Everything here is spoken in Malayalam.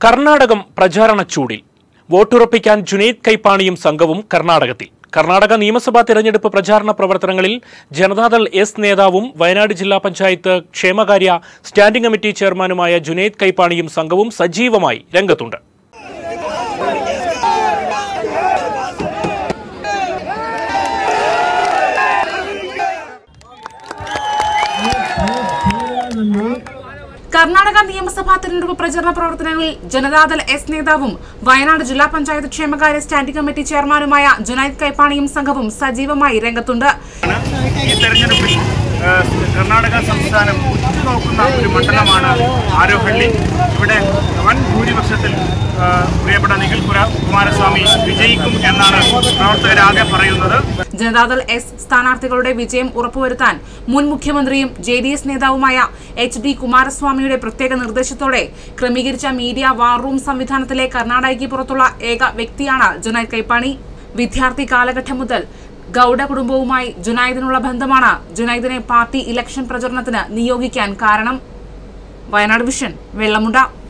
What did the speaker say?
കർണാടകം പ്രചാരണ ചൂടിൽ വോട്ടുറപ്പിക്കാൻ ജുനൈദ് കൈപ്പാണിയും സംഘവും കർണാടകത്തിൽ കർണാടക നിയമസഭാ തെരഞ്ഞെടുപ്പ് പ്രചാരണ പ്രവർത്തനങ്ങളിൽ ജനതാദൾ എസ് നേതാവും വയനാട് ജില്ലാ പഞ്ചായത്ത് ക്ഷേമകാര്യ സ്റ്റാൻഡിംഗ് കമ്മിറ്റി ചെയർമാനുമായ ജുനൈദ് കൈപ്പാണിയും സംഘവും സജീവമായി രംഗത്തുണ്ട് കർണാടക നിയമസഭാ തെരഞ്ഞെടുപ്പ് പ്രചരണ പ്രവർത്തനങ്ങളിൽ ജനതാദൾ എസ് നേതാവും വയനാട് ജില്ലാ പഞ്ചായത്ത് ക്ഷേമകാര്യ സ്റ്റാൻഡിംഗ് കമ്മിറ്റി ചെയർമാനുമായ ജുനൈദ് കൈപ്പാണിയും സംഘവും സജീവമായി രംഗത്തുണ്ട് ഈ തെരഞ്ഞെടുപ്പിൽ ആ, കർണാടക സംസ്ഥാനം ഉറ്റുനോക്കുന്ന ഒരു മണ്ഡലമാണ് ആരോഹള്ളി ഇവിടെ വൻ ഭൂരിപക്ഷത്തിൽ ആ, പ്രിയപ്പെട്ട നിഖിൽ കുര കുമാരസ്വാമി വിജയിക്കും എന്നാണ് പ്രവർത്തകരാകെ പറയുന്നത് ജനതാദൾ എസ് സ്ഥാനാർത്ഥികളുടെ വിജയം ഉറപ്പുവരുത്താൻ മുൻ മുഖ്യമന്ത്രിയും ജെ ഡി എസ് നേതാവുമായ എച്ച് ഡി കുമാരസ്വാമിയുടെ പ്രത്യേക നിർദ്ദേശത്തോടെ ക്രമീകരിച്ച മീഡിയ വാർ റൂം സംവിധാനത്തിലെ കർണാടകയ്ക്ക് പുറത്തുള്ള ഏക വ്യക്തിയാണ് ജുനൈദ് കൈപ്പാണി വിദ്യാർത്ഥി കാലഘട്ടം മുതൽ ഗൌഡ കുടുംബവുമായി ജുനൈദിനുള്ള ബന്ധമാണ് ജുനൈദിനെ പാർട്ടി ഇലക്ഷൻ പ്രചരണത്തിന് നിയോഗിക്കാൻ കാരണം വയനാട് വിഷൻ വെള്ളമുണ്ട